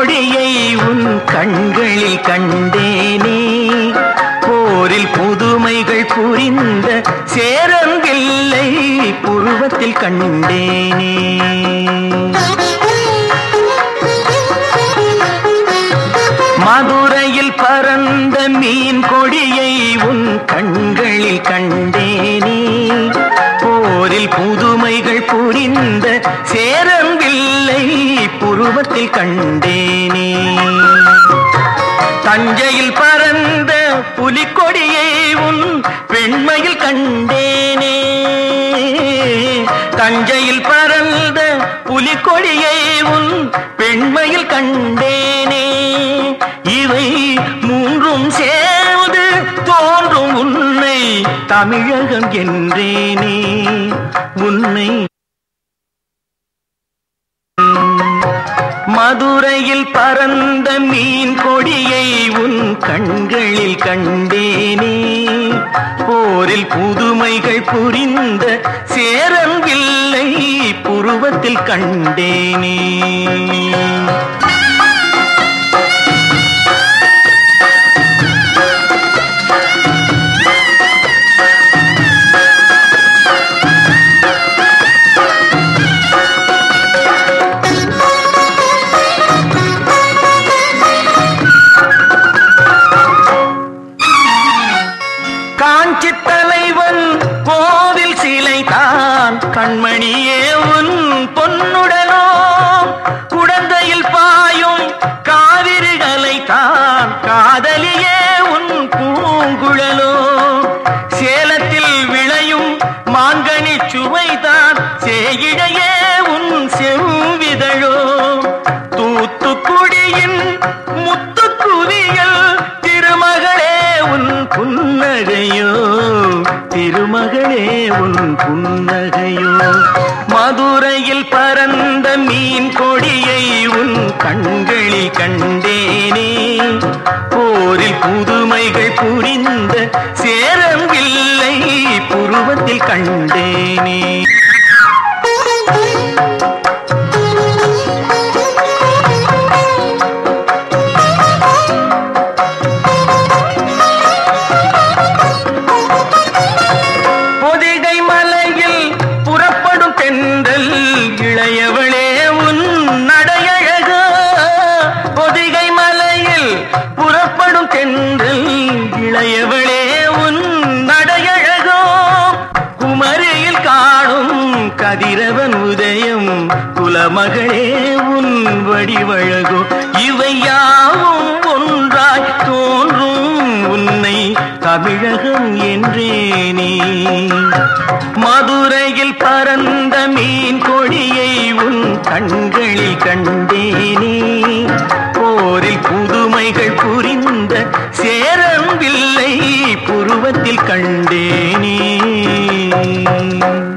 கொடியை உன் கண்களில் கண்டேனே போரில் புதுமைகள் புரிந்த சேரங்கில்லை புருவத்தில் கண்டேனே மதுரையில் பறந்த மீன் கொடியை உன் கண்களில் கண்டேனே போரில் புதுமைகள் புரிந்த சேரங்கில்லை புருவத்தில் கண்டேனே தஞ்சையில் பறந்த புலிக்கொடியை உன் பெண்மையில் கண்டேனே தஞ்சையில் பறந்த புலிக்கொடியை உன் பெண்மையில் கண்டேனே இவை மூன்றும் சேர்ந்து தோன்றும் உன்னை தமிழகம் என்றேனே உன்னை மதுரையில் பறந்த மீன் கொடியை உன் கண்களில் கண்டேனே போரில் புதுமைகள் புரிந்த சேரங்கில்லை புருவத்தில் கண்டேனே காஞ்சி தலைவன் கோவில் சிலை தான் கண்மணியே உன் பொன்னுடனோ குடந்தையில் பாயும் காவிரிகளை தான் காதலியே உன் பூங்குழலோ சேலத்தில் விளையும் மாங்கனி சுவைதான் சேயிழையே உன் செவ்விதழோ தூத்துக்குடியின் முத்துக்குவியல் திருமகளே உன் புன்னகையோ திருமகளே உன் புன்னகையோ மதுரையில் பறந்த மீன் கொடியை உன் கண்களில் கண்டேனே போரில் புதுமைகள் புரிந்த சேரங்கில்லை புருவத்தில் கண்டேனே பொதிகை மலையில் புறப்படும் தென்றல் இளையவளே உன் நடையழகோ பொதிகை மலையில் புறப்படும் தென்றல் இளையவளே உன் நடையழகோ குமரியில் காணும் கதிரவன் உதயம் குலமகளே உன் வடிவழகோ இவை யாவும் ஒன்றாய் தோன்றும் உன்னை தமிழகம் என்றேனே மதுரையில் பறந்த மீன் கொடியை உன் கண்களில் கண்டேனே போரில் புதுமைகள் புரிந்த சேரம்பில்லை புருவத்தில் கண்டேனே